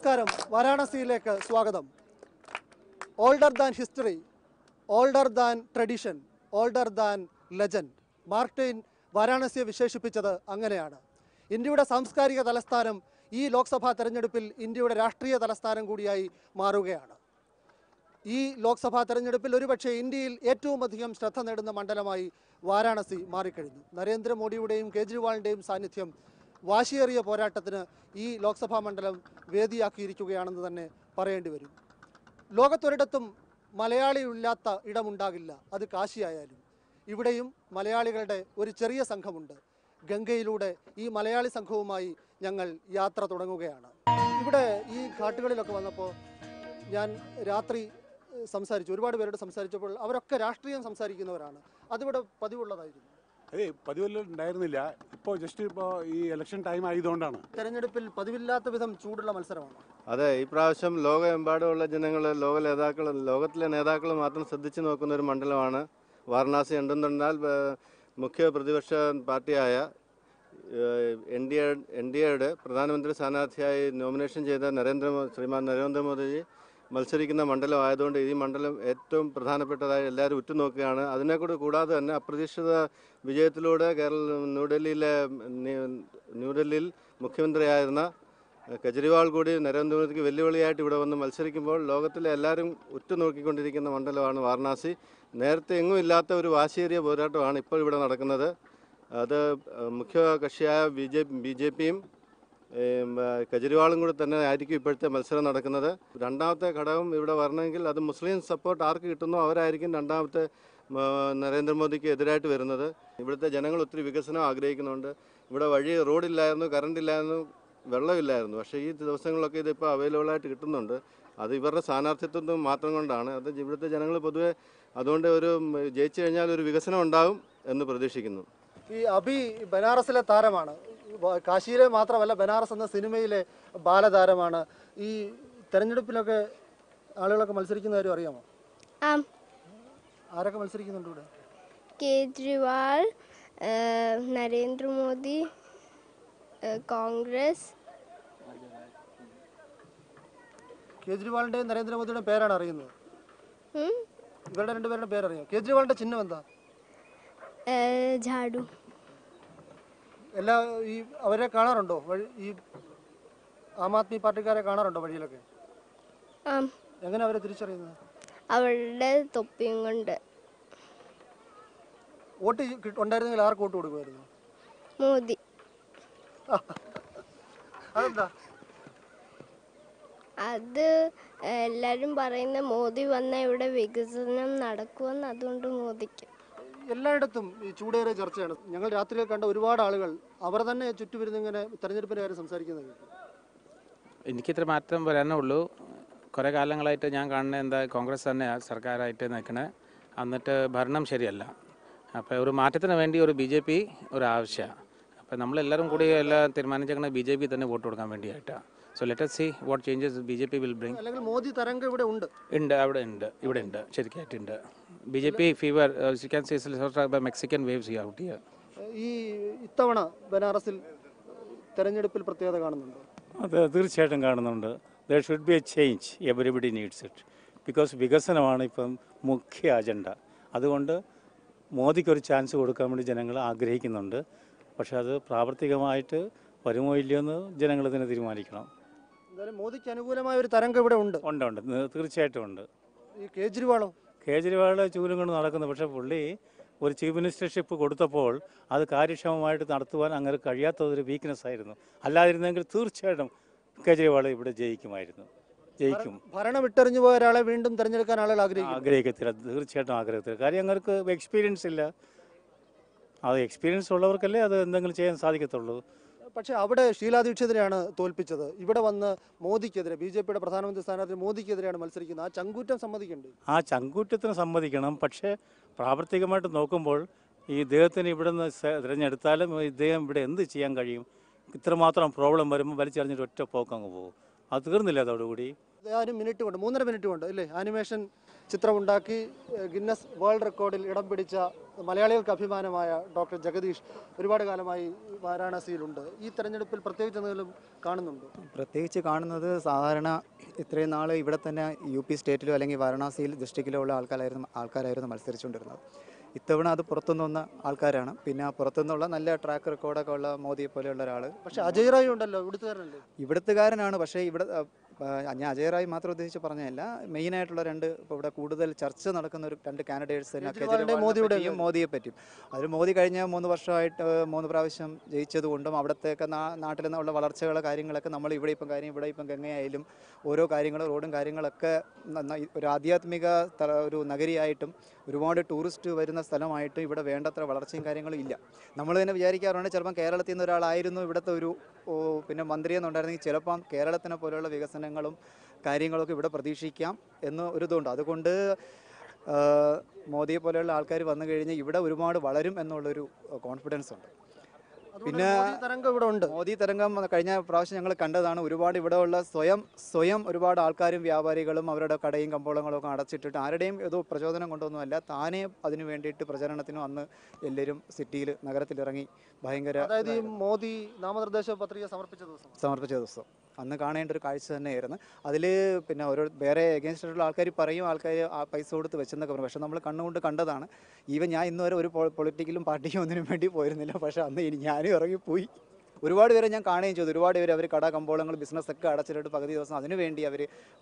നമസ്കാരം വാരാണസിയിലേക്ക് സ്വാഗതം older than history older than tradition older than legend Martin വാരാണസിയെ വിശേഷിപ്പിച്ചത് അങ്ങനെയാണ് ഇന്ത്യയുടെ സാംസ്കാരിക തലസ്ഥാനം ഈ ലോക്സഭാ തെരഞ്ഞെടുപ്പിൽ ഇന്ത്യയുടെ രാഷ്ട്രീയ തലസ്ഥാനം കൂടിയായി മാറുകയാണ് ഈ ലോക്സഭാ തെരഞ്ഞെടുപ്പിൽ ഒരുപക്ഷെ ഇന്ത്യയിൽ ഏറ്റവും അധികം ശ്രദ്ധ നേടുന്ന മണ്ഡലമായി വാരാണസി മാറിക്കഴിഞ്ഞു നരേന്ദ്രമോദിയുടെയും കേജ്രിവാളിൻ്റെയും സാന്നിധ്യം വാശിയേറിയ പോരാട്ടത്തിന് ഈ ലോക്സഭാ മണ്ഡലം വേദിയാക്കിയിരിക്കുകയാണെന്ന് തന്നെ പറയേണ്ടി വരും ലോകത്തൊരിടത്തും മലയാളിയില്ലാത്ത ഇടമുണ്ടാകില്ല അത് കാശിയായാലും ഇവിടെയും മലയാളികളുടെ ഒരു ചെറിയ സംഘമുണ്ട് ഗംഗയിലൂടെ ഈ മലയാളി സംഘവുമായി ഞങ്ങൾ യാത്ര തുടങ്ങുകയാണ് ഇവിടെ ഈ ഘാട്ടുകളിലൊക്കെ വന്നപ്പോൾ ഞാൻ രാത്രി ഏഹ്, സംസാരിച്ചു ഒരുപാട് പേരോട് സംസാരിച്ചപ്പോൾ അവരൊക്കെ രാഷ്ട്രീയം സംസാരിക്കുന്നവരാണ് അതിവിടെ പതിവുള്ളതായിരുന്നു അതെ പതിവല്ല ഉണ്ടായിരുന്നില്ല ഇപ്പോൾ ജസ്റ്റ് ഇപ്പോൾ ഈ ഇലക്ഷൻ ടൈം ആയതുകൊണ്ടാണ് തെരഞ്ഞെടുപ്പിൽ പതിവില്ലാത്ത വിധം ചൂടുള്ള മത്സരമാണ് അതെ ഈ പ്രാവശ്യം ലോകമെമ്പാടുമുള്ള ജനങ്ങൾ ലോക നേതാക്കൾ ലോകത്തിലെ നേതാക്കൾ മാത്രം ശ്രദ്ധിച്ചു നോക്കുന്ന ഒരു മണ്ഡലമാണ് വാരണാസി എന്തെന്നാൽ ഏഹ്, മുഖ്യ പ്രതിപക്ഷ പാർട്ടിയായ N D A N D എയുടെ പ്രധാനമന്ത്രി സ്ഥാനാർത്ഥിയായി നോമിനേഷൻ ചെയ്ത നരേന്ദ്ര ശ്രീമാൻ നരേന്ദ്രമോദിജി മത്സരിക്കുന്ന മണ്ഡലം ആയതുകൊണ്ട് ഈ മണ്ഡലം ഏറ്റവും പ്രധാനപ്പെട്ടതായി എല്ലാവരും ഉറ്റുനോക്കുകയാണ് അതിനെക്കൂടെ കൂടാതെ തന്നെ അപ്രതീക്ഷിത വിജയത്തിലൂടെ കേരള ന്യൂഡൽഹിയിലെ ന്യൂ- ന്യൂഡൽഹിയിൽ മുഖ്യമന്ത്രിയായിരുന്ന കെജ്രിവാൾ കൂടി നരേന്ദ്രമോദിക്ക് വെല്ലുവിളിയായിട്ട് ഇവിടെ വന്ന് മത്സരിക്കുമ്പോൾ ലോകത്തിലെ എല്ലാവരും ഉറ്റുനോക്കിക്കൊണ്ടിരിക്കുന്ന മണ്ഡലമാണ് വാരണാസി നേരത്തെ എങ്ങും ഇല്ലാത്ത ഒരു വാശിയേറിയ പോരാട്ടമാണ് ഇപ്പോൾ ഇവിടെ നടക്കുന്നത് അത് ഏഹ്, മുഖ്യ കക്ഷിയായ ബി ജെ ബി ജെ പിയും കെജ്രിവാളും കൂടി തന്നെ ആയിരിക്കും ഇപ്പോഴത്തെ മത്സരം നടക്കുന്നത് രണ്ടാമത്തെ ഘടകം ഇവിടെ വരണമെങ്കിൽ അത് മുസ്ലിം സപ്പോർട്ട് ആർക്ക് കിട്ടുന്നോ അവരായിരിക്കും രണ്ടാമത്തെ ആ, നരേന്ദ്രമോദിക്ക് എതിരായിട്ട് വരുന്നത് ഇവിടുത്തെ ജനങ്ങൾ ഒത്തിരി വികസനം ആഗ്രഹിക്കുന്നുണ്ട് ഇവിടെ വഴി റോഡില്ലായിരുന്നു കറണ്ട് ഇല്ലായിരുന്നു വെള്ളമില്ലായിരുന്നു പക്ഷേ ഈ ദിവസങ്ങളിലൊക്കെ ഇതിപ്പോൾ അവൈലബിൾ ആയിട്ട് കിട്ടുന്നുണ്ട് അത് ഇവരുടെ സ്ഥാനാർത്ഥിത്വം മാത്രം കൊണ്ടാണ് അത് ഇവിടുത്തെ ജനങ്ങൾ പൊതുവെ അതുകൊണ്ട് ഒരു ഉം, ജയിച്ചു കഴിഞ്ഞാൽ ഒരു വികസനം ഉണ്ടാവും എന്ന് പ്രതീക്ഷിക്കുന്നു ഈ അബി ബനാറസിലെ താരമാണ് വ- കാശിയിലെ മാത്രമല്ല ബനാറസ് എന്ന സിനിമയിലെ ബാലതാരമാണ് ഈ തെരഞ്ഞെടുപ്പിലൊക്കെ ആളുകളൊക്കെ മത്സരിക്കുന്ന കാര്യം അറിയാമോ ആം ആരൊക്കെ മത്സരിക്കുന്നുണ്ട് ഇവിടെ കേജ്രിവാൾ ഏഹ്, നരേന്ദ്രമോദി ഏഹ്, കോൺഗ്രസ് കേജ്രിവാളിന്റെയും നരേന്ദ്രമോദിയുടെയും പേരാണ് അറിയുന്നത് ഉം, ഇവരുടെ രണ്ടുപേരുടെ പേരറിയാം കേജ്രിവാളിന്റെ ചിഹ്നം എന്താ ഏഹ്, ഝാഡു എല്ലാ ഈ അവരെ കാണാറുണ്ടോ വഴി ഈ ആം ആദ്മി പാർട്ടിക്കാരെ കാണാറുണ്ടോ വഴിയിലൊക്കെ ആം എങ്ങനെ അവരെ തിരിച്ചറിയുന്നത് അവളുടെ തൊപ്പിയും കൊണ്ട് വോട്ട് കിട്ട- ഉണ്ടായിരുന്നെങ്കിൽ ആർക്ക് വോട്ട് കൊടുക്കുമായിരുന്നു മോദി അതെന്താ അത് എല്ലാവരും പറയുന്ന മോദി വന്ന ഇവിടെ വികസനം നടക്കുമെന്ന് അതുകൊണ്ട് മോദിക്ക് എല്ലായിടത്തും ഈ ചൂടേറിയ ചർച്ചയാണ് ഞങ്ങൾ രാത്രിയിൽ കണ്ട ഒരുപാട് ആളുകൾ അവർ തന്നെ ചുറ്റുവരുന്ന് ഇങ്ങനെ തെരഞ്ഞെടുപ്പിന്റെ കാര്യം സംസാരിക്കുന്നത് കേട്ടു. എനിക്കിത്ര മാറ്റം വരാനേ ഉള്ളൂ കുറേ കാലങ്ങളായിട്ട് ഞാൻ കാണുന്നത് എന്താ കോൺഗ്രസ് തന്നെ സർക്കാരായിട്ട് നിൽക്കണേ എന്നിട്ട് ഭരണം ശരിയല്ല അപ്പോൾ ഒരു മാറ്റത്തിന് വേണ്ടി ഒരു ബി ജെ പി ഒരു ആവശ്യമാണ് അപ്പോൾ നമ്മളെല്ലാവരും കൂടി എല്ലാം തീരുമാനിച്ചേക്കണത് ബി ജെ പി തന്നെ വോട്ട് കൊടുക്കാൻ വേണ്ടിയിട്ടാണ് so let see what changes B J P will bring അല്ലെങ്കിൽ മോദി തരംഗം ഇവിടെ ഉണ്ട് ഉണ്ട് അവിടെ ഉണ്ട് ഇവിടെ ഉണ്ട് ശരിക്കായിട്ടുണ്ട് B J P fever can see Mexican waves out here ഈ ഇത്തവണ ബനാറസിൽ തെരഞ്ഞെടുപ്പിൽ പ്രത്യേകത കാണുന്നുണ്ട് അത് തീർച്ചയായിട്ടും കാണുന്നുണ്ട് there should be a change everybody needs it because വികസനമാണ് ഇപ്പം മുഖ്യ അജണ്ട അതുകൊണ്ട് മോദിക്കൊരു ചാൻസ് കൊടുക്കാൻ വേണ്ടി ജനങ്ങൾ ആഗ്രഹിക്കുന്നുണ്ട് പക്ഷെ അത് പ്രാവർത്തികമായിട്ട് വരുമോ ഇല്ലയോ എന്ന് ജനങ്ങൾ തന്നെ തീരുമാനിക്കണം എന്തായാലും മോദിക്ക് അനുകൂലമായ ഒരു തരംഗം ഇവിടെ ഉണ്ട് ഉണ്ട് ഉണ്ട് നി- തീർച്ചയായിട്ടും ഉണ്ട് ഈ കേജ്രിവാളോ കേജ്രിവാൾ ചൂലും കൊണ്ട് നടക്കുന്നു പക്ഷേ പുള്ളി ഒരു ചീഫ് മിനിസ്റ്റർഷിപ്പ് കൊടുത്തപ്പോൾ അത് കാര്യക്ഷമമായിട്ട് നടത്തുവാൻ അങ്ങനെ കഴിയാത്തതൊരു വീക്ക്നെസ് ആയിരുന്നു അല്ലാതിരുന്നെങ്കിൽ തീർച്ചയായിട്ടും കേജ്രിവാൾ ഇവിടെ ജയിക്കുമായിരുന്നു ജയിക്കും ഭരണം വിട്ടെറിഞ്ഞു പോയ ഒരാളെ വീണ്ടും തെരഞ്ഞെടുക്കാൻ ആളുകൾ ആഗ്രഹിക്കും ആഗ്രഹിക്കത്തില്ല തീർച്ചയായിട്ടും ആഗ്രഹത്തില്ല കാര്യം അങ്ങർക്ക് എക്സ്പീരിയൻസ് ഇല്ല അത് എക്സ്പീരിയൻസ് ഉള്ളവർക്കല്ലേ അത് എന്തെങ്കിലും ചെയ്യാൻ സാധിക്കത്തുള്ളൂ പക്ഷേ അവിടെ ഷീലാ ദീക്ഷിതിനെയാണ് തോൽപ്പിച്ചത് ഇവിടെ വന്ന് മോദിക്കെതിരെ ബി ജെ പിയുടെ പ്രധാനമന്ത്രി സ്ഥാനാർത്ഥി മോദിക്കെതിരെയാണ് മത്സരിക്കുന്നത് ആ ചങ്കൂറ്റം സമ്മതിക്കണ്ടേ ആ ചങ്കൂറ്റത്തിന് സമ്മതിക്കണം പക്ഷേ പ്രാവർത്തികമായിട്ട് നോക്കുമ്പോൾ ഈ ഇദ്ദേഹത്തിന് ഇവിടെ നിന്ന് തിരഞ്ഞെടുത്താലും ഇദ്ദേഹം ഇവിടെ എന്ത് ചെയ്യാൻ കഴിയും ഇത്രമാത്രം പ്രോബ്ലം വരുമ്പോൾ വലിച്ചെറിഞ്ഞിട്ട് ഒറ്റ പോക്കങ്ങ് പോകും അത് തീർന്നില്ല അതോടുകൂടി ഏതാനും മിനിറ്റ് കൊണ്ട് മൂന്നര മിനിറ്റ് കൊണ്ട് അല്ലേ ആനിമേഷൻ ചിത്രമുണ്ടാക്കി ഏഹ്, ഗിന്നസ് വേൾഡ് റെക്കോർഡിൽ ഇടം പിടിച്ച മലയാളികൾക്ക് അഭിമാനമായ ഡോക്ടർ ജഗദീഷ് ഒരുപാട് കാലമായി വാരാണസിയിലുണ്ട് ഈ തെരഞ്ഞെടുപ്പിൽ പ്രത്യേകിച്ച് എന്തെങ്കിലും കാണുന്നുണ്ടോ പ്രത്യേകിച്ച് കാണുന്നത് സാധാരണ ഇത്രയും നാൾ ഇവിടെ തന്നെ യു പി സ്റ്റേറ്റിലോ അല്ലെങ്കിൽ വാരണാസിയിൽ ഡിസ്ട്രിക്റ്റിലോ ഉള്ള ആൾക്കാരായിരുന്നു ആൾക്കാരായിരുന്നു മത്സരിച്ചുകൊണ്ടിരുന്നത് ഇത്തവണ അത് പുറത്തുനിന്ന് വന്ന ആൾക്കാരാണ് പിന്നെ പുറത്തുനിന്നുള്ള നല്ല ട്രാക്ക് റെക്കോർഡൊക്കെ ഉള്ള മോദിയെ പോലെയുള്ള ഒരാൾ പക്ഷെ അജയ് റായ് ഉണ്ടല്ലോ ഇവിടുത്തുകാരനല്ലേ ഇവിടുത്തുകാരനാണ് പക്ഷേ ഇവിടെ ആ, ആ, ഞാൻ അജയറായി മാത്രം ഉദ്ദേശിച്ച് പറഞ്ഞതല്ല മെയിനായിട്ടുള്ള രണ്ട് ഇപ്പോൾ ഇവിടെ കൂടുതൽ ചർച്ച നടക്കുന്ന ഒരു രണ്ട് കാൻഡിഡേറ്റ്സ് തന്നെ കേജ്രിവാളിന്റെ കേജ്രിവാളിനെ മോദിയുടെ പറ്റിയും മോദിയെ പറ്റിയും അതിൽ മോദി കഴിഞ്ഞ മൂന്ന് വർഷമായിട്ട് മൂന്ന് പ്രാവശ്യം ജയിച്ചത് കൊണ്ടും അവിടത്തെയൊക്കെ നാ നാട്ടിൽ നിന്നുള്ള വളർച്ചകളെ കാര്യങ്ങളൊക്കെ നമ്മൾ ഇവിടെ ഇപ്പം കാര്യം ഇവിടെ ഇപ്പം ഗംഗയായാലും ഓരോ കാര്യങ്ങളും റോഡും കാര്യങ്ങളൊക്കെ നന്നായി ഒരു ആധ്യാത്മിക തല- ഒരു നഗരിയായിട്ടും ഒരുപാട് ടൂറിസ്റ്റ് വരുന്ന സ്ഥലമായിട്ടും ഇവിടെ വേണ്ടത്ര വളർച്ചയും കാര്യങ്ങളും ഇല്ല നമ്മൾ തന്നെ വിചാരിക്കാറുണ്ട് ചിലപ്പം കേരളത്തിൽ നിന്ന് ഒരാളായിരുന്നു ഇവിടുത്തെ ഒരു ഓ, പിന്നെ മന്ത്രി എന്നുണ്ടായിരുന്നെങ്കിൽ ചിലപ്പം കേരളത്തിനെ പോലെയുള്ള വികസനങ്ങളും കാര്യങ്ങളൊക്കെ ഇവിടെ പ്രതീക്ഷിക്കാം എന്ന് ഒരു ഇതുണ്ട് അതുകൊണ്ട് ആ, മോദിയെ പോലെയുള്ള ആൾക്കാർ വന്നു കഴിഞ്ഞാൽ ഇവിടെ ഒരുപാട് വളരും എന്നുള്ളൊരു കോൺഫിഡൻസ് ഉണ്ട് അതുകൊണ്ട് പിന്നെ- മോദി തരംഗം ഇവിടെ ഉണ്ട് മോദി തരംഗം കഴിഞ്ഞ പ്രാവശ്യം ഞങ്ങൾ കണ്ടതാണ് ഒരുപാട് ഇവിടെയുള്ള സ്വയം സ്വയം ഒരുപാട് ആൾക്കാരും വ്യാപാരികളും അവരുടെ കടയും കമ്പോളങ്ങളും ഒക്കെ അടച്ചിട്ടിട്ട് ആരുടെയും ഏതോ പ്രചോദനം കൊണ്ടൊന്നുമല്ല താനേ അതിനു വേണ്ടിയിട്ട് പ്രചരണത്തിനും അന്ന് എല്ലാവരും സിറ്റിയിൽ നഗരത്തിലിറങ്ങി ഭയങ്കര അതായത് ഈ മോദി നാമനിർദ്ദേശ പത്രിക സമർപ്പിച്ച ദിവസം സമർപ്പിച്ച ദിവസം അന്ന് കാണേണ്ട ഒരു കാഴ്ച തന്നെയായിരുന്നു അതിൽ പിന്നെ ഓരോ വേറെ എഗൻസ്റ്റ് ആയിട്ടുള്ള ആൾക്കാർ പറയും ആൾക്കാർ ആ പൈസ കൊടുത്ത് വെച്ചെന്നൊക്കെ പറയും പക്ഷെ നമ്മൾ കണ്ണുകൊണ്ട് കണ്ടതാണ് ഈവൻ ഞാൻ ഇന്ന് വരെ ഒരു പൊളിറ്റിക്കലും പാർട്ടിക്കും ഒന്നിനും വേണ്ടി പോയിരുന്നില്ല പക്ഷെ അന്ന് ഇനി ഞാനും ഇറങ്ങിപ്പോയി ഒരുപാട് പേരെ ഞാൻ കാണുകയും ചെയ്തു ഒരുപാട് പേര് അവർ കട കമ്പോളങ്ങൾ ബിസിനസ്സൊക്കെ അടച്ചിട്ട് പകുതി ദിവസം അതിനു വേണ്ടി അവർ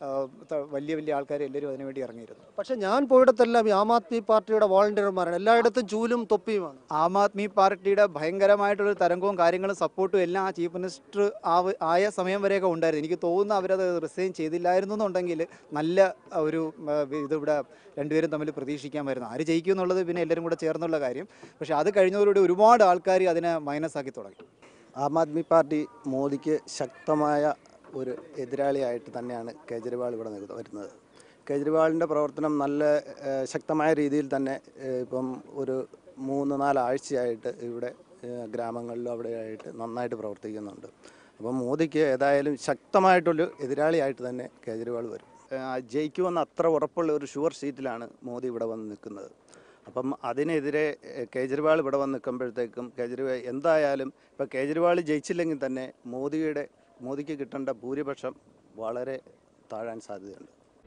വലിയ വലിയ ആൾക്കാർ എല്ലാവരും അതിനു വേണ്ടി ഇറങ്ങിയിരുന്നു പക്ഷെ ഞാൻ പോയിടത്തെല്ലാം ഈ ആം ആദ്മി പാർട്ടിയുടെ വോളണ്ടിയർമാരാണ് എല്ലായിടത്തും ചൂലും തൊപ്പിയുമാണ് ആം ആദ്മി പാർട്ടിയുടെ ഭയങ്കരമായിട്ടുള്ള തരംഗവും കാര്യങ്ങളും സപ്പോർട്ടും എല്ലാം ആ ചീഫ് മിനിസ്റ്റർ ആവ് ആയ സമയം വരെയൊക്കെ ഉണ്ടായിരുന്നു എനിക്ക് തോന്നുന്നു അവരത് റിസൈൻ ചെയ്തില്ലായിരുന്നു എന്നുണ്ടെങ്കിൽ നല്ല ഒരു ആ, ഇതിവിടെ രണ്ടുപേരും തമ്മിൽ പ്രതീക്ഷിക്കാൻ വരുന്നു ആര് ജയിക്കും എന്നുള്ളത് പിന്നെ എല്ലാവരും കൂടെ ചേർന്നുള്ള കാര്യം പക്ഷേ അത് കഴിഞ്ഞതോടുകൂടി ഒരുപാട് ആൾക്കാർ അതിനെ മൈനസ് ആക്കി തുടങ്ങി ആം ആദ്മി പാർട്ടി മോദിക്ക് ശക്തമായ ഒരു എതിരാളിയായിട്ട് തന്നെയാണ് കേജ്രിവാൾ ഇവിടെ നിൽക്കുന്നത് വരുന്നത് കേജ്രിവാളിൻ്റെ പ്രവർത്തനം നല്ല ഏഹ്, ശക്തമായ രീതിയിൽ തന്നെ ഏഹ്, ഇപ്പം ഒരു മൂന്ന് നാല് ആഴ്ചയായിട്ട് ഇവിടെ ഏഹ്, ഗ്രാമങ്ങളിലും അവിടെയായിട്ട് നന്നായിട്ട് പ്രവർത്തിക്കുന്നുണ്ട് അപ്പം മോദിക്ക് ഏതായാലും ശക്തമായിട്ടൊരു എതിരാളിയായിട്ട് തന്നെ കേജ്രിവാൾ വരും ഏഹ്, ജയിക്കുമെന്ന് അത്ര ഉറപ്പുള്ള ഒരു ഷുവർ സീറ്റിലാണ് മോദി ഇവിടെ വന്ന് നിൽക്കുന്നത് അപ്പം അതിനെതിരെ എഹ്, കേജ്രിവാൾ ഇവിടെ വന്ന് നിൽക്കുമ്പോഴത്തേക്കും കേജ്രിവാൾ എന്തായാലും ഇപ്പം കേജ്രിവാൾ ജയിച്ചില്ലെങ്കിൽ തന്നെ മോദിയുടെ മോദിക്ക് കിട്ടേണ്ട ഭൂരിപക്ഷം വളരെ താഴാൻ സാധ്യതയുണ്ട്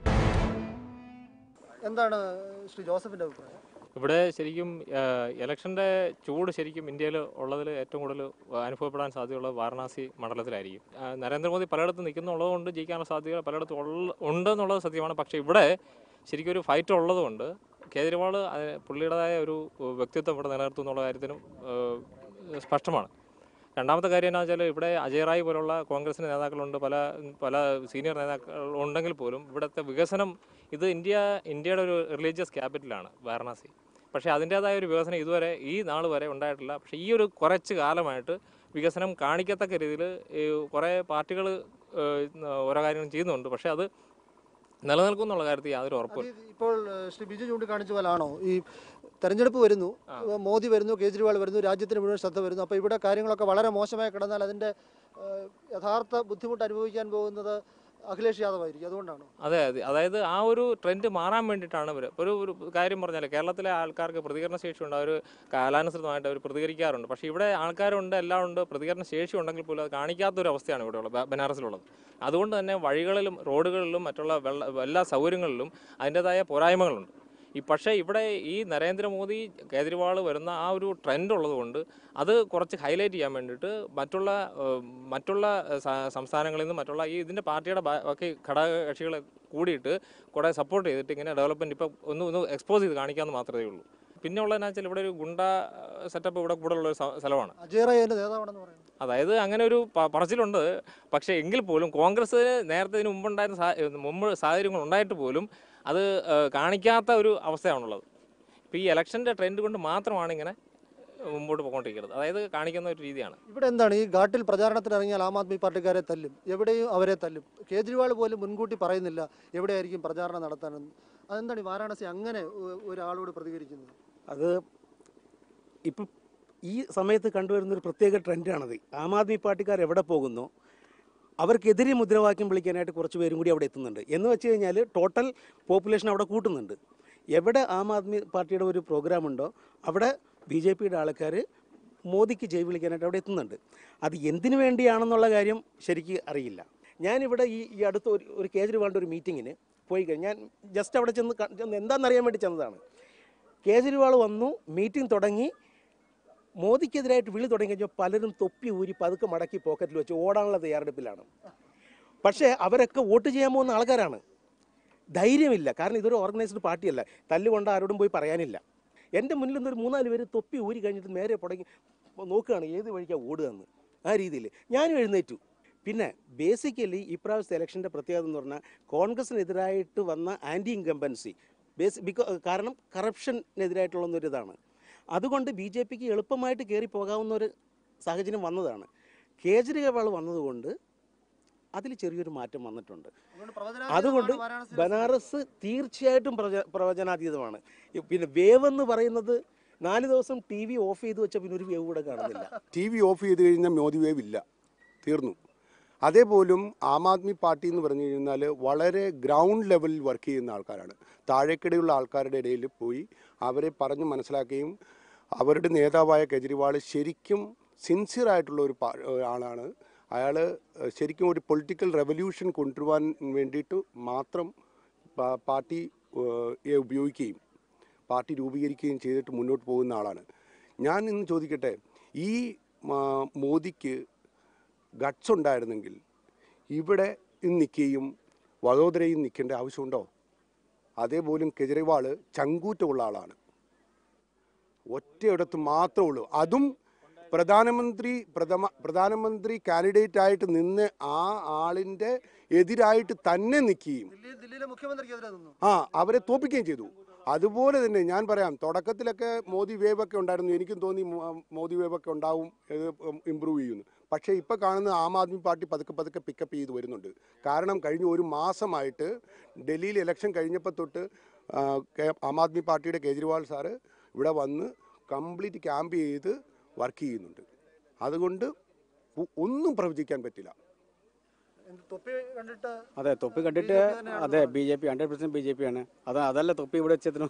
എന്താണ് ശ്രീ ജോസഫിന്റെ അഭിപ്രായം ഇവിടെ ശരിക്കും ഇലക്ഷൻ്റെ ചൂട് ശരിക്കും ഇന്ത്യയിൽ ഉള്ളതിൽ ഏറ്റവും കൂടുതൽ അനുഭവപ്പെടാൻ സാധ്യതയുള്ളത് വാരണാസി മണ്ഡലത്തിലായിരിക്കും ആ, നരേന്ദ്രമോദി പലയിടത്തും നിൽക്കുന്നുള്ളത് കൊണ്ട് ജയിക്കാനുള്ള സാധ്യത പലയിടത്തും ഉള്ള ഉണ്ട് എന്നുള്ളത് സത്യമാണ് പക്ഷേ ഇവിടെ ശരിക്കും ഒരു ഫൈറ്റ് ഉള്ളതുകൊണ്ട് കേജ്രിവാൾ അത് പുള്ളിയുടേതായ ഒരു വ്യക്തിത്വം ഇവിടെ നിലനിർത്തും എന്നുള്ള കാര്യത്തിനും ഏഹ്, സ്പഷ്ടമാണ് രണ്ടാമത്തെ കാര്യം എന്താ വെച്ചാൽ ഇവിടെ അജയ് റായ് പോലുള്ള കോൺഗ്രസിൻ്റെ നേതാക്കളുണ്ട് പല പല സീനിയർ നേതാക്കൾ ഉണ്ടെങ്കിൽ പോലും ഇവിടുത്തെ വികസനം ഇത് ഇന്ത്യ ഇന്ത്യയുടെ ഒരു റിലീജിയസ് ക്യാപിറ്റലാണ് വാരണാസി പക്ഷേ അതിൻ്റേതായ ഒരു വികസനം ഇതുവരെ ഈ നാൾ വരെ ഉണ്ടായിട്ടില്ല പക്ഷേ ഈ ഒരു കുറച്ച് കാലമായിട്ട് വികസനം കാണിക്കത്തക്ക രീതിയിൽ ഈ കുറേ പാർട്ടികൾ ഓരോ കാര്യങ്ങളും ചെയ്യുന്നുണ്ട് പക്ഷേ അത് നിലനിൽക്കും എന്നുള്ള കാര്യത്തിൽ യാതൊരു ഉറപ്പില്ല അത് ഇപ്പോൾ ഏഹ്, ശ്രീ ബിജു ചൂണ്ടിക്കാണിച്ച പോലാണോ ഈ തെരഞ്ഞെടുപ്പ് വരുന്നു ഏഹ്, മോദി വരുന്നു കേജ്രിവാൾ വരുന്നു രാജ്യത്തിന് മുഴുവൻ ശ്രദ്ധ വരുന്നു അപ്പോൾ ഇവിടെ കാര്യങ്ങളൊക്കെ വളരെ മോശമായി കിടന്നാൽ അതിൻ്റെ ഏഹ്, യഥാർത്ഥ ബുദ്ധിമുട്ട് അനുഭവിക്കാൻ പോകുന്നത് അഖിലേഷ് യാദവ് ആയിരിക്കും അതുകൊണ്ടാണോ അതെ അതെ അതായത് ആ ഒരു ട്രെൻഡ് മാറാൻ വേണ്ടിയിട്ടാണ് ഇവർ ഒരു ഒരു കാര്യം പറഞ്ഞാൽ കേരളത്തിലെ ആൾക്കാർക്ക് പ്രതികരണ ശേഷി ഉണ്ട് അവർ കാലാനുസൃതമായിട്ട് അവർ പ്രതികരിക്കാറുണ്ട് പക്ഷേ ഇവിടെ ആൾക്കാരുണ്ട് എല്ലാം ഉണ്ട് പ്രതികരണ ശേഷി ഉണ്ടെങ്കിൽ പോലും അത് കാണിക്കാത്തൊരു അവസ്ഥയാണ് ഇവിടെ ഉള്ളത് ബ- ബനാറസിലുള്ളത് അതുകൊണ്ട് തന്നെ വഴികളിലും റോഡുകളിലും മറ്റുള്ള വെള്ള എല്ലാ സൗകര്യങ്ങളിലും അതിൻ്റെതായ പോരായ്മകളുണ്ട് ഈ പക്ഷേ ഇവിടെ ഈ നരേന്ദ്രമോദി കേജ്രിവാൾ വരുന്ന ആ ഒരു ട്രെൻഡ് ഉള്ളതുകൊണ്ട് അത് കുറച്ച് ഹൈലൈറ്റ് ചെയ്യാൻ വേണ്ടിയിട്ട് മറ്റുള്ള ഏഹ്, മറ്റുള്ള സ- സംസ്ഥാനങ്ങളിൽ നിന്നും മറ്റുള്ള ഈ ഇതിൻ്റെ പാർട്ടിയുടെ ബാ- ബാക്കി ഘടകകക്ഷികളെ കൂടിയിട്ട് കുറേ സപ്പോർട്ട് ചെയ്തിട്ട് ഇങ്ങനെ ഡെവലപ്മെൻറ്റ് ഇപ്പോൾ ഒന്ന് ഒന്ന് എക്സ്പോസ് ചെയ്ത് കാണിക്കാമെന്ന് മാത്രമേ ഉള്ളൂ പിന്നെ ഉള്ളതെന്ന് വെച്ചാൽ ഇവിടെ ഒരു ഗുണ്ട സെറ്റപ്പ് ഇവിടെ കൂടുതലുള്ള ഒരു സ്ഥ- സ്ഥലമാണ് അജയ് റായ് അതിൻ്റെ നേതാവാണെന്ന് പറയുന്നത് അതായത് അങ്ങനെ ഒരു പ- പറച്ചിലുണ്ട് പക്ഷേ എങ്കിൽ പോലും കോൺഗ്രസ് നേരത്തെ ഇതിന് മുമ്പുണ്ടായിരുന്ന സാ- മുമ്പ് സാഹചര്യങ്ങൾ ഉണ്ടായിട്ട് പോലും അത് ഏഹ്, കാണിക്കാത്ത ഒരു അവസ്ഥയാണുള്ളത് ഇപ്പോൾ ഈ ഇലക്ഷൻ്റെ ട്രെൻഡ് കൊണ്ട് മാത്രമാണ് ഇങ്ങനെ മുമ്പോട്ട് പോയിക്കൊണ്ടിരിക്കുന്നത് അതായത് കാണിക്കുന്ന ഒരു രീതിയാണ് ഇവിടെ എന്താണ് ഈ ഘാട്ടിൽ പ്രചാരണത്തിന് ഇറങ്ങിയാൽ ആം ആദ്മി പാർട്ടിക്കാരെ തല്ലും എവിടെയും അവരെ തല്ലും കേജ്രിവാൾ പോലും മുൻകൂട്ടി പറയുന്നില്ല എവിടെയായിരിക്കും പ്രചാരണം നടത്താനെന്ന് അതെന്താണ് ഈ വാരാണസി അങ്ങനെ ഒ- ഒരാളോട് പ്രതികരിക്കുന്നത് അത് ഇപ്പം ഈ സമയത്ത് കണ്ടുവരുന്ന ഒരു പ്രത്യേക ട്രെൻഡാണത് ആം ആദ്മി പാർട്ടിക്കാർ എവിടെ പോകുന്നു അവർക്കെതിരെ മുദ്രാവാക്യം വിളിക്കാനായിട്ട് കുറച്ച് പേരും കൂടി അവിടെ എത്തുന്നുണ്ട് എന്ന് വെച്ച് കഴിഞ്ഞാൽ ടോട്ടൽ പോപ്പുലേഷൻ അവിടെ കൂട്ടുന്നുണ്ട് എവിടെ ആം ആദ്മി പാർട്ടിയുടെ ഒരു പ്രോഗ്രാം ഉണ്ടോ അവിടെ ബി ജെ പിയുടെ ആൾക്കാർ മോദിക്ക് ജയ് വിളിക്കാനായിട്ട് അവിടെ എത്തുന്നുണ്ട് അത് എന്തിനു വേണ്ടിയാണെന്നുള്ള കാര്യം ശരിക്ക് അറിയില്ല ഞാനിവിടെ ഈ ഈ അടുത്ത ഒരു ഒരു കേജ്രിവാളിൻ്റെ ഒരു മീറ്റിങ്ങിന് പോയി കഴിഞ്ഞ് ഞാൻ ജസ്റ്റ് അവിടെ ചെന്ന് ക- ചെന്ന് എന്താണെന്നറിയാൻ വേണ്ടി ചെന്നതാണ് കേജ്രിവാൾ വന്നു മീറ്റിംഗ് തുടങ്ങി മോദിക്കെതിരായിട്ട് വിളി തുടങ്ങി കഴിഞ്ഞാൽ പലരും തൊപ്പി ഊരി പതുക്കെ മടക്കി പോക്കറ്റിൽ വെച്ച് ഓടാനുള്ള തയ്യാറെടുപ്പിലാണ് പക്ഷേ അവരൊക്കെ വോട്ട് ചെയ്യാൻ പോകുന്ന ആൾക്കാരാണ് ധൈര്യമില്ല കാരണം ഇതൊരു ഓർഗനൈസ്ഡ് പാർട്ടിയല്ല തല്ലുകൊണ്ട് ആരോടും പോയി പറയാനില്ല എൻ്റെ മുന്നിൽ നിന്നൊരു മൂന്നാല് പേര് തൊപ്പി ഊരി കഴിഞ്ഞിട്ട് നേരെ പുടങ്ങി നോക്കുകയാണ് ഏത് വഴിക്കാണ് ഓടുകയെന്ന് ആ രീതിയിൽ ഞാനും എഴുന്നേറ്റു പിന്നെ ബേസിക്കലി ഇപ്രാവശ്യത്തെ ഇലക്ഷൻ്റെ പ്രത്യേകത എന്ന് പറഞ്ഞാൽ കോൺഗ്രസിനെതിരായിട്ട് വന്ന ആൻറ്റി ഇൻകംബൻസി ബേസ് ബിക്കോ കാരണം കറപ്ഷനെതിരായിട്ടുള്ള ഒരു ഇതാണ് അതുകൊണ്ട് ബി ജെ പിക്ക് എളുപ്പമായിട്ട് കയറി പോകാവുന്ന ഒരു സാഹചര്യം വന്നതാണ് കേജ്രിവാൾ വന്നതുകൊണ്ട് അതിൽ ചെറിയൊരു മാറ്റം വന്നിട്ടുണ്ട് അതുകൊണ്ട് ബനാറസ് തീർച്ചയായിട്ടും പ്രവച പ്രവചനാതീതമാണ് ഈ പിന്നെ വേവ് എന്ന് പറയുന്നത് നാല് ദിവസം ടി വി ഓഫ് ചെയ്ത് വെച്ച പിന്നെ ഒരു വേവ് കൂടെ കാണുന്നില്ല ടി വി ഓഫ് ചെയ്ത് കഴിഞ്ഞാൽ മോദി വേവ് ഇല്ല തീർന്നു അതേപോലും ആം ആദ്മി പാർട്ടി എന്ന് പറഞ്ഞു കഴിഞ്ഞാൽ വളരെ ഗ്രൗണ്ട് ലെവലിൽ വർക്ക് ചെയ്യുന്ന ആൾക്കാരാണ് താഴേക്കിടയുള്ള ആൾക്കാരുടെ ഇടയിൽ പോയി അവരെ പറഞ്ഞ് മനസ്സിലാക്കുകയും അവരുടെ നേതാവായ കെജ്രിവാൾ ശരിക്കും സിൻസിയർ ആയിട്ടുള്ള ഒരു പാ- ആളാണ് അയാൾ ശരിക്കും ഒരു പൊളിറ്റിക്കൽ റെവല്യൂഷൻ കൊണ്ടുവരാൻ വേണ്ടിയിട്ട് മാത്രം പാ- പാർട്ടി ഏഹ്, യെ ഉപയോഗിക്കുകയും പാർട്ടി രൂപീകരിക്കുകയും ചെയ്തിട്ട് മുന്നോട്ട് പോകുന്ന ആളാണ് ഞാൻ ഇന്ന് ചോദിക്കട്ടെ ഈ മാ- മോദിക്ക് ഗട്ട്സ് ഉണ്ടായിരുന്നെങ്കിൽ ഇവിടെ നിൽക്കുകയും വഡോദരയിൽ നിൽക്കേണ്ട ആവശ്യമുണ്ടോ അതേപോലും കെജ്രിവാൾ ചങ്കൂറ്റമുള്ള ആളാണ് ഒറ്റയിടത്ത് മാത്രമേ ഉള്ളൂ അതും പ്രധാനമന്ത്രി പ്രഥമ പ്രധാനമന്ത്രി കാൻഡിഡേറ്റ് ആയിട്ട് നിന്ന് ആ ആളിൻ്റെ എതിരായിട്ട് തന്നെ നിൽക്കുകയും ദില്ലിയിലെ മുഖ്യമന്ത്രിക്കെതിരെ നിന്നു ആ അവരെ തോപ്പിക്കുകയും ചെയ്തു അതുപോലെ തന്നെ ഞാൻ പറയാം തുടക്കത്തിലൊക്കെ മോദി വേവ് ഒക്കെ ഉണ്ടായിരുന്നു എനിക്കും തോന്നി മോ- മോദി വേവ് ഒക്കെ ഉണ്ടാവും ഇത് ഇമ്പ്രൂവ് ചെയ്യുന്നു പക്ഷേ ഇപ്പോൾ കാണുന്ന ആം ആദ്മി പാർട്ടി പതുക്കെ പതുക്കെ പിക്കപ്പ് ചെയ്ത് വരുന്നുണ്ട് കാരണം കഴിഞ്ഞ ഒരു മാസമായിട്ട് ഡൽഹിയിൽ ഇലക്ഷൻ കഴിഞ്ഞപ്പോൾ തൊട്ട് ആ, കെ- ആം ആദ്മി പാർട്ടിയുടെ കേജ്രിവാൾ സാറ് ഇവിടെ വന്ന് കംപ്ലീറ്റ് ക്യാമ്പ് ചെയ്ത് വർക്ക് ചെയ്യുന്നുണ്ട് അതുകൊണ്ട് ഒ- ഒന്നും പ്രവചിക്കാൻ പറ്റില്ല എന്ത് തൊപ്പി കണ്ടിട്ട് അതെ തൊപ്പി കണ്ടിട്ട് അതെ B J P hundred percent B J P ആണ് അത് അതല്ല തൊപ്പി ഇവിടെ വെച്ചതിനും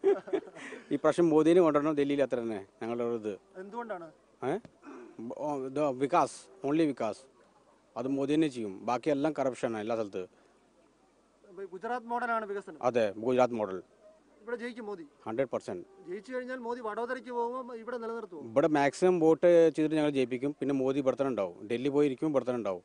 ഈ പ്രാവശ്യം മോദിനെ കൊണ്ടുവരണം ഡൽഹിയിൽ അത്ര തന്നെ ഞങ്ങളുടെ ഒരു ഇത് എന്തുകൊണ്ടാണ് ഏ ഓ, ഇത് വികാസ് ഓൺലി വികാസ് അത് മോദി തന്നെ ചെയ്യും ബാക്കിയെല്ലാം കറപ്ഷനാണ് എല്ലാ സ്ഥലത്ത് ഇപ്പൊ ഗുജറാത്ത് മോഡലാണ് വികസനം അതെ ഗുജറാത്ത് മോഡൽ ഇവിടെ ജയിക്കും മോദി ഹൺഡ്രഡ് പെർസെൻറ്റ് ജയിച്ചു കഴിഞ്ഞാൽ മോദി വഡോദരയ്ക്ക് പോകുമ്പോൾ ഇവിടെ നിലനിർത്തുമോ ഇവിടെ മാക്സിമം വോട്ട് ചെയ്തിട്ട് ഞങ്ങൾ ജയിപ്പിക്കും പിന്നെ മോദി ഇവിടെ തന്നെ ഉണ്ടാവും ഡൽഹി പോയിരിക്കും ഇവിടെ തന്നെ ഉണ്ടാവും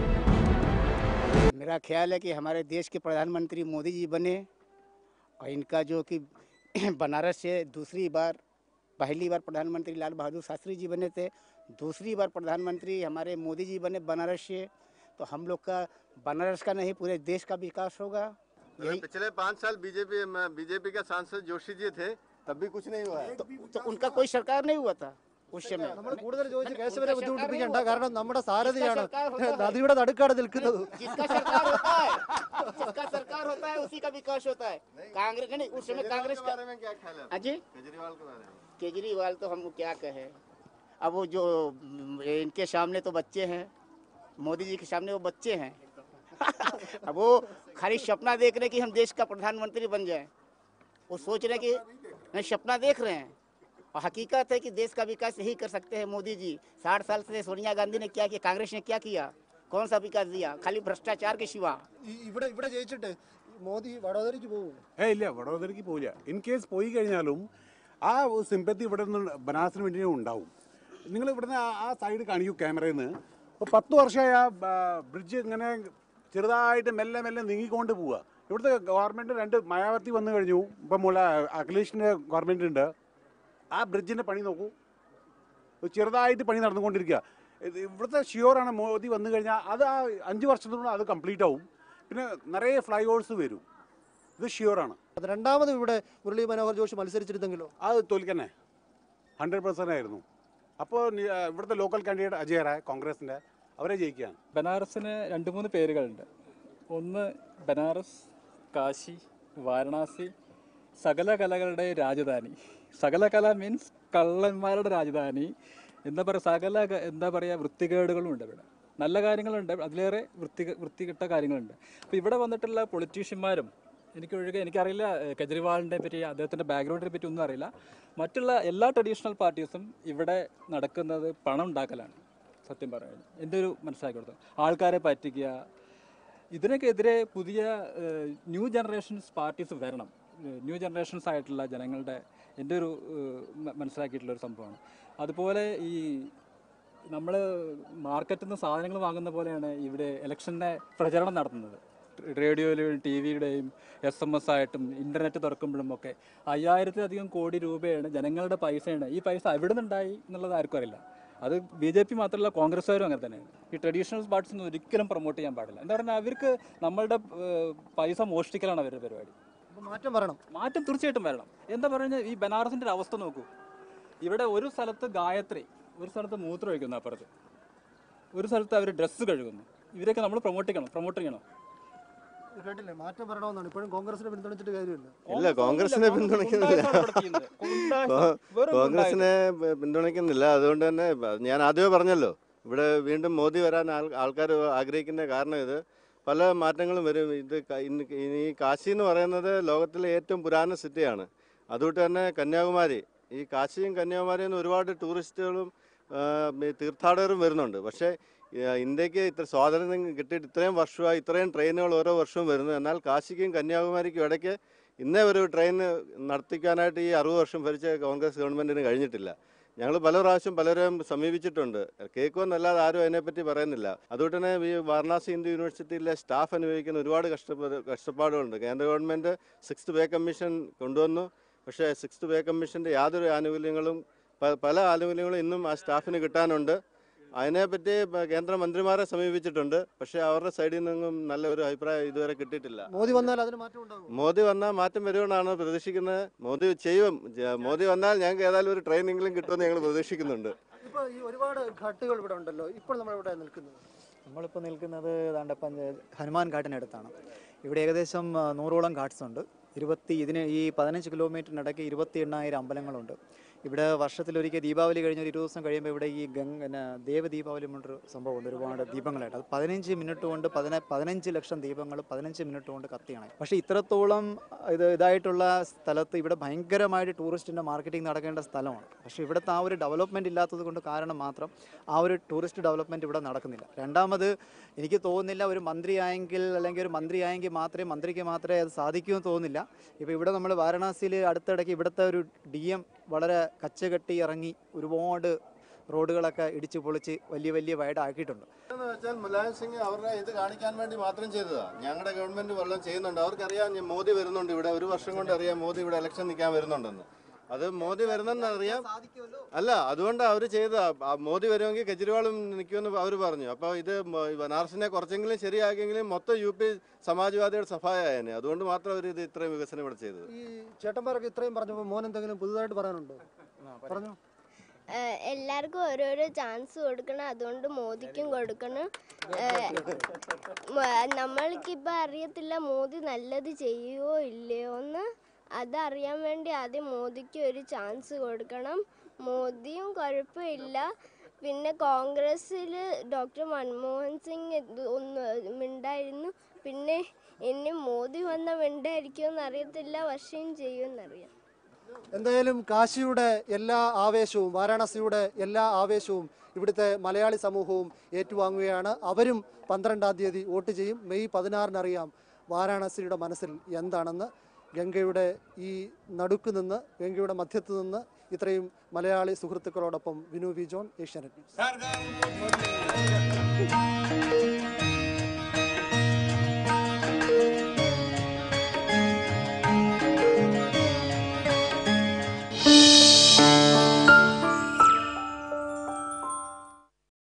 मेरा ख्याल है कि हमारे देश के प्रधानमंत्री मोदी जी बने और इनका जो कि बनारस से दूसरी बार पहली बार प्रधानमंत्री लाल बहादुर शास्त्री जी बने थे दूसरी बार प्रधानमंत्री हमारे मोदी जी बने बनारस से तो हम लोग का बनारस का नहीं पूरे देश का विकास होगा यही पिछले पाँच साल बीजेपी बीजेपी के सांसद जोशी जी थे तब भी कुछ नहीं हुआ है तो, तो उनका कोई सरकार नहीं हुआ था उस समय നമ്മൾ കൂടുതൽ ചോദിച്ച് കേശവനെ ബുദ്ധിമുട്ടിപ്പിക്കണ്ട കാരണം നമ്മുടെ जिसका സാരഥിയാണ് सरकार होता है നദിയുടെ നടുക്കാണ് നിൽക്കുന്നത് जिसका सरकार होता है जिसका सरकार होता है उसी का विकास होता है कांग्रेस नहीं उस समय कांग्रेस का बारे में क्या ख्याल है हाँ जी केजरीवाल के बारे में केजरीवाल तो हम क्या कहें अब वो जो म, इनके सामने तो बच्चे हैं मोदी जी के सामने वो बच्चे हैं अब वो खाली सपना देख रहे हैं कि हम देश का प्रधानमंत्री बन जाएं वो सोच रहे हैं कि नहीं सपना देख रहे हैं और हकीकत है कि देश का विकास यही कर सकते हैं मोदी जी साठ साल से सोनिया गांधी ने क्या किया कांग्रेस ने क्या किया कौन सा विकास दिया खाली भ्रष्टाचार के सिवा ഈ- ഇവിടെ ഇവിടെ ജയിച്ചിട്ട് മോദി വഡോദരയ്ക്ക് പോകും ഏ ഇല്ല വഡോദരയ്ക്ക് പോവില്ല ഇൻ കേസ് പോയി കഴിഞ്ഞാലും ആ സിമ്പത്തി ഇവിടെ നിന്ന് ബനാറസിന് വേണ്ടി ഉണ്ടാവും നിങ്ങൾ ഇവിടുന്ന് ആ- ആ സൈഡ് കാണിക്കൂ ക്യാമറയിൽ നിന്ന് ഇപ്പോൾ പത്ത് വർഷമായി ആ ബ്രിഡ്ജ് ഇങ്ങനെ ചെറുതായിട്ട് മെല്ലെ മെല്ലെ നീങ്ങിക്കൊണ്ട് പോവുക ഇവിടുത്തെ ഗവൺമെൻറ് രണ്ട് മായാവതി വന്നു കഴിഞ്ഞു ഇപ്പം മുള്ള അഖിലേഷിൻ്റെ ഗവൺമെൻറ് ഉണ്ട് ആ ബ്രിഡ്ജിൻ്റെ പണി നോക്കൂ ഒരു ചെറുതായിട്ട് പണി നടന്നുകൊണ്ടിരിക്കുക ഇത് ഇവിടുത്തെ ഷിയോറാണ് മോദി വന്നു കഴിഞ്ഞാൽ അത് ആ അഞ്ച് വർഷത്തിനുള്ളിൽ അത് കംപ്ലീറ്റ് ആവും പിന്നെ നിറയെ ഫ്ലൈ ഓവേഴ്സ് വരും ഇത് ഷിയോറാണ് അത് രണ്ടാമതും ഇവിടെ മുരളി മനോഹർ ജോഷി മത്സരിച്ചിരുന്നെങ്കിലോ അത് തോൽക്കന്നെ ഹൺഡ്രഡ് പെർസെൻ്റ് ആയിരുന്നു അപ്പോൾ ഇവിടുത്തെ ലോക്കൽ കാൻഡിഡേറ്റ് അജയ് റായ് കോൺഗ്രസിൻ്റെ അവരെ ജയിക്കുകയാണ് ബനാറസിന് രണ്ട് മൂന്ന് പേരുകളുണ്ട് ഒന്ന് ബനാറസ് കാശി വാരണാസി സകല കലകളുടെ രാജധാനി സകല കല മീൻസ് കള്ളന്മാരുടെ രാജധാനി എന്താ പറയുക സകല ക- എന്താ പറയുക വൃത്തികേടുകളും ഉണ്ട് ഇവിടെ നല്ല കാര്യങ്ങളുണ്ട് അതിലേറെ വൃത്തി വൃത്തികെട്ട കാര്യങ്ങളുണ്ട് അപ്പോൾ ഇവിടെ വന്നിട്ടുള്ള പൊളിറ്റീഷ്യന്മാരും എനിക്ക് ഒഴികെ എനിക്കറിയില്ല ഏഹ്, കെജ്രിവാളിനെ പറ്റി അദ്ദേഹത്തിൻ്റെ ബാക്ക്ഗ്രൗണ്ടിനെ പറ്റി ഒന്നും അറിയില്ല മറ്റുള്ള എല്ലാ ട്രഡീഷണൽ പാർട്ടീസും ഇവിടെ നടക്കുന്നത് പണം ഉണ്ടാക്കലാണ് സത്യം പറയുന്നത് എൻ്റെ ഒരു മനസ്സിലാക്കി കൊടുത്തത് ആൾക്കാരെ പറ്റിക്കുക ഇതിനൊക്കെതിരെ പുതിയ ന്യൂ ജനറേഷൻസ് പാർട്ടീസ് വരണം ന്യൂ ജനറേഷൻസ് ആയിട്ടുള്ള ജനങ്ങളുടെ എൻ്റെ ഒരു ഏഹ്, മ- മനസ്സിലാക്കിയിട്ടുള്ള ഒരു സംഭവമാണ് അതുപോലെ ഈ നമ്മൾ മാർക്കറ്റിൽ നിന്ന് സാധനങ്ങൾ വാങ്ങുന്ന പോലെയാണ് ഇവിടെ ഇലക്ഷൻ്റെ പ്രചരണം നടത്തുന്നത് റേഡിയോയിലും ടി വിയുടെയും എസ് എം എസ് ആയിട്ടും ഇൻ്റർനെറ്റ് തുറക്കുമ്പോഴും ഒക്കെ അയ്യായിരത്തിലധികം കോടി രൂപയാണ് ജനങ്ങളുടെ പൈസയാണ് ഈ പൈസ എവിടെ നിന്നുണ്ടായി എന്നുള്ളത് ആർക്കും അറിയില്ല അത് ബി ജെ പി മാത്രമല്ല കോൺഗ്രസ്സുകാരും അങ്ങനെ തന്നെയാണ് ഈ ട്രഡീഷണൽ പാർട്ടീസ് ഒന്നും ഒരിക്കലും പ്രൊമോട്ട് ചെയ്യാൻ പാടില്ല എന്താ പറഞ്ഞാൽ അവർക്ക് നമ്മളുടെ ഏഹ്, പൈസ മോഷ്ടിക്കലാണ് അവരുടെ പരിപാടി അപ്പോൾ മാറ്റം വരണം മാറ്റം തീർച്ചയായിട്ടും വരണം എന്താ പറയുക ഈ ബനാറസിന്റെ ഒരു അവസ്ഥ നോക്കൂ ഇവിടെ ഒരു സ്ഥലത്ത് ഗായത്രി ഒരു സ്ഥലത്ത് മൂത്രം ഒഴിക്കുന്നു അപ്പുറത്ത് ഒരു സ്ഥലത്ത് അവർ ഡ്രസ്സ് കഴുകുന്നു ഇവരൊക്കെ നമ്മൾ പ്രൊമോട്ട് ചെയ്യണം പ്രൊമോട്ട് ചെയ്യണം കേട്ടില്ലേ മാറ്റം വരണമെന്നാണ് ഇപ്പോഴും കോൺഗ്രസിനെ പിന്തുണച്ചിട്ട് കാര്യമില്ല ഇല്ല കോൺഗ്രസിനെ പിന്തുണയ്ക്കുന്നില്ല കോ- വെറും കോൺഗ്രസിനെ പി- പിന്തുണയ്ക്കുന്നില്ല അതുകൊണ്ട് തന്നെ ബ- ഞാൻ ആദ്യമേ പറഞ്ഞല്ലോ ഇവിടെ വീണ്ടും മോദി വരാൻ ആൾക്കാർ ആഗ്രഹിക്കുന്ന കാരണം ഇത് പല മാറ്റങ്ങളും വരും ഇത് ക- ഇന്ന് ഈ കാശി എന്ന് പറയുന്നത് ലോകത്തിലെ ഏറ്റവും പുരാതന സിറ്റിയാണ് അതുകൊണ്ട് തന്നെ കന്യാകുമാരി ഈ കാശിയും കന്യാകുമാരിയിൽ നിന്ന് ഒരുപാട് ടൂറിസ്റ്റുകളും ആ, ഈ തീർത്ഥാടകരും വരുന്നുണ്ട് പക്ഷേ ആ, ഇന്ത്യക്ക് ഇത്ര സ്വാതന്ത്ര്യം കിട്ടിയിട്ട് ഇത്രയും വർഷമായി ഇത്രയും ട്രെയിനുകൾ ഓരോ വർഷവും വരുന്നു എന്നാൽ കാശിക്കും കന്യാകുമാരിക്കും ഇടയ്ക്ക് ഇന്നേ ഒരു ട്രെയിൻ നടത്തിക്കാനായിട്ട് ഈ അറുപത് വർഷം ഭരിച്ച കോൺഗ്രസ് ഗവൺമെൻറ്റിന് കഴിഞ്ഞിട്ടില്ല ഞങ്ങൾ പല പ്രാവശ്യം പലരെയും സമീപിച്ചിട്ടുണ്ട് കേൾക്കുമെന്നല്ലാതെ ആരും അതിനെപ്പറ്റി പറയുന്നില്ല അതുകൊണ്ട് തന്നെ ഈ വാരണാസി ഹിന്ദു യൂണിവേഴ്സിറ്റിയിലെ സ്റ്റാഫ് അനുഭവിക്കുന്ന ഒരുപാട് കഷ്ടപ്പാട് കഷ്ടപ്പാടുകളുണ്ട് കേന്ദ്ര ഗവൺമെൻറ് സിക്സ്ത് പേ കമ്മീഷൻ കൊണ്ടുവന്നു പക്ഷേ സിക്സ്ത് പേ കമ്മീഷൻ്റെ യാതൊരു ആനുകൂല്യങ്ങളും പ- പല ആനുകൂല്യങ്ങളും ഇന്നും ആ സ്റ്റാഫിന് കിട്ടാനുണ്ട് അതിനെപ്പറ്റി പ- കേന്ദ്രമന്ത്രിമാരെ സമീപിച്ചിട്ടുണ്ട് പക്ഷേ അവരുടെ സൈഡിൽ നിന്നും നല്ല ഒരു അഭിപ്രായം ഇതുവരെ കിട്ടിയിട്ടില്ല മോദി വന്നാൽ അതിന് മാറ്റം ഉണ്ടാകും മോദി വന്നാൽ മാറ്റം വരുമെന്നാണ് പ്രതീക്ഷിക്കുന്നത് മോദി ചെയ്യും ജ- മോദി വന്നാൽ ഞങ്ങൾക്ക് ഏതായാലും ഒരു ട്രെയിനെങ്കിലും കിട്ടുമെന്ന് ഞങ്ങൾ പ്രതീക്ഷിക്കുന്നുണ്ട് ഇപ്പോൾ ഈ ഒരുപാട് ഘട്ടുകൾ ഇവിടെ ഉണ്ടല്ലോ ഇപ്പോൾ നമ്മൾ ഇവിടെ നിൽക്കുന്നത് നമ്മളിപ്പോൾ നിൽക്കുന്നത് ഏതാണ്ട് പഞ്ച ഹനുമാൻ ഘാട്ടിനടുത്താണ് ഇവിടെ ഏകദേശം ആ, നൂറോളം ഘാട്ട്സ് ഉണ്ട് ഇരുപത്തി ഇതിന് ഈ പതിനഞ്ച് കിലോമീറ്ററിനിടയ്ക്ക് ഇരുപത്തി എണ്ണായിരം അമ്പലങ്ങളുണ്ട് ഇവിടെ വർഷത്തിലൊരിക്കൽ ദീപാവലി കഴിഞ്ഞ ഒരു ഇരുപത് ദിവസം കഴിയുമ്പോൾ ഇവിടെ ഈ ഗംഗ പിന്നെ ദേവ ദീപാവലി കൊണ്ടൊരു സംഭവമുണ്ട് ഒരുപാട് ദീപങ്ങളായിട്ട് അത് പതിനഞ്ച് മിനിറ്റ് കൊണ്ട് പതിന പതിനഞ്ച് ലക്ഷം ദീപങ്ങൾ പതിനഞ്ച് മിനിറ്റ് കൊണ്ട് കത്തിയാണ് പക്ഷേ ഇത്രത്തോളം ഇത് ഇതായിട്ടുള്ള സ്ഥലത്ത് ഇവിടെ ഭയങ്കരമായിട്ട് ടൂറിസ്റ്റിൻ്റെ മാർക്കറ്റിംഗ് നടക്കേണ്ട സ്ഥലമാണ് പക്ഷേ ഇവിടുത്തെ ആ ഒരു ഡെവലപ്മെൻറ്റ് ഇല്ലാത്തത് കൊണ്ട് കാരണം മാത്രം ആ ഒരു ടൂറിസ്റ്റ് ഡെവലപ്മെൻറ്റ് ഇവിടെ നടക്കുന്നില്ല രണ്ടാമത് എനിക്ക് തോന്നുന്നില്ല ഒരു മന്ത്രിയായെങ്കിൽ അല്ലെങ്കിൽ ഒരു മന്ത്രിയായെങ്കിൽ മാത്രമേ മന്ത്രിക്ക് മാത്രമേ അത് സാധിക്കൂ എന്ന് തോന്നുന്നില്ല ഇപ്പോൾ ഇവിടെ നമ്മൾ വാരണാസിയിൽ അടുത്തിടയ്ക്ക് ഇവിടുത്തെ ഒരു ഡി എം വളരെ കച്ചകെട്ടി ഇറങ്ങി ഒരുപാട് റോഡുകളൊക്കെ ഇടിച്ച് പൊളിച്ച് വലിയ വലിയ വൈഡാക്കിയിട്ടുണ്ട് എന്ന് വെച്ചാൽ മുലായം സിംഗ് അവരുടെ ഇത് കാണിക്കാൻ വേണ്ടി മാത്രം ചെയ്തതാ ഞങ്ങളുടെ ഗവൺമെന്റ് വല്ലതും ചെയ്യുന്നുണ്ട് അവർക്കറിയാം ഞാൻ മോദി വരുന്നുണ്ട് ഇവിടെ ഒരു വർഷം കൊണ്ട് അറിയാം മോദി ഇവിടെ ഇലക്ഷൻ നിൽക്കാൻ വരുന്നുണ്ടെന്ന് അത് മോദി വരുന്നെന്ന് അറിയാം അല്ല അതുകൊണ്ട് അവർ ചെയ്ത മോദി വരുമെങ്കിൽ കെജ്രിവാളും നിൽക്കുമെന്ന് അവർ പറഞ്ഞു അപ്പോൾ ഇത് മ- ഈ ബനാറസിനെ കുറച്ചെങ്കിലും ശരിയാക്കിയെങ്കിലും മൊത്തം യു പി സമാജ്വാദിയുടെ സഹായമായേനെ അതുകൊണ്ട് മാത്രം അവർ ഇത് ഇത്രയും വികസനം ഇവിടെ ചെയ്തത് ഈ ചേട്ടന്മാരൊക്കെ ഇത്രയും പറഞ്ഞപ്പോൾ മോൻ എന്തെങ്കിലും പുതുതായിട്ട് പറയാനുണ്ടോ പറഞ്ഞു ഏഹ് എല്ലാവർക്കും ഓരോരോ ചാൻസ് കൊടുക്കണം അതുകൊണ്ട് മോദിക്കും കൊടുക്കണം നമ്മൾക്കിപ്പോൾ അറിയത്തില്ല മോദി നല്ലത് ചെയ്യുമോ ഇല്ലയോ എന്ന് അതറിയാൻ വേണ്ടി ആദ്യം മോദിക്ക് ഒരു ചാൻസ് കൊടുക്കണം മോദിയും കുഴപ്പമില്ല പിന്നെ കോൺഗ്രസ്സിൽ ഡോക്ടർ മൻമോഹൻ സിംഗ് ഇത് ഒന്ന് മിണ്ടായിരുന്നു പിന്നെ ഇനി മോദി വന്ന മിണ്ടായിരിക്കുമെന്ന് അറിയത്തില്ല വർഷം ചെയ്യുമെന്നറിയാം എന്തായാലും കാശിയുടെ എല്ലാ ആവേശവും വാരാണസിയുടെ എല്ലാ ആവേശവും ഇവിടുത്തെ മലയാളി സമൂഹവും ഏറ്റുവാങ്ങുകയാണ് അവരും പന്ത്രണ്ടാം തീയതി വോട്ട് ചെയ്യും മെയ് പതിനാറിനറിയാം വാരാണസിയുടെ മനസ്സിൽ എന്താണെന്ന് ഗംഗയുടെ ഈ നടുക്ക് നിന്ന് ഗംഗയുടെ മധ്യത്ത് നിന്ന് ഇത്രയും മലയാളി സുഹൃത്തുക്കളോടൊപ്പം Vinu V John Asianet news